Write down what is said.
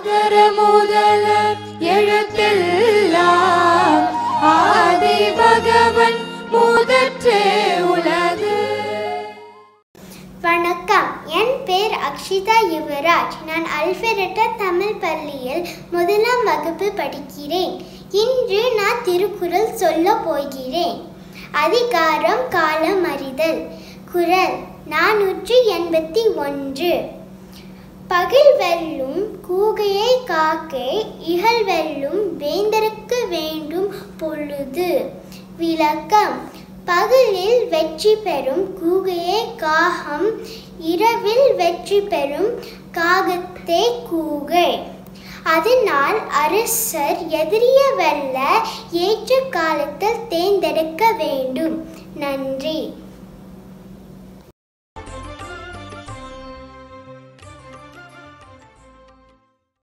அகர முதல எழுத்தெல்லாம் ஆதி பகவன் முதற்றே உலகு வணக்கம் என் பேர் அக்ஷிதா யுவராஜ் நான் அல்பெரட்ட தமிழ் பள்ளியில் முதலாம் வகுப்பு படிக்கிறேன் இன்று நான் திருக்குறள் சொல்ல போகிறேன் அதிகாரம் காலம் அறிதல் குறள் நானூற்றி எண்பத்தி ஒன்று பகில் வெல்லும் கூகையை காக்கை இகழ் வெல்லும் வேந்தருக்கு வேண்டும் பொழுது விளக்கம் பகலில் வெற்றி பெறும் கூகையே காகம் இரவில் வெற்றி பெறும் காகத்தே கூகை அதனால் அரசர் எதிரிய வெல்ல ஏற்ற காலத்தில் தேர்ந்தெடுக்க வேண்டும் நன்றி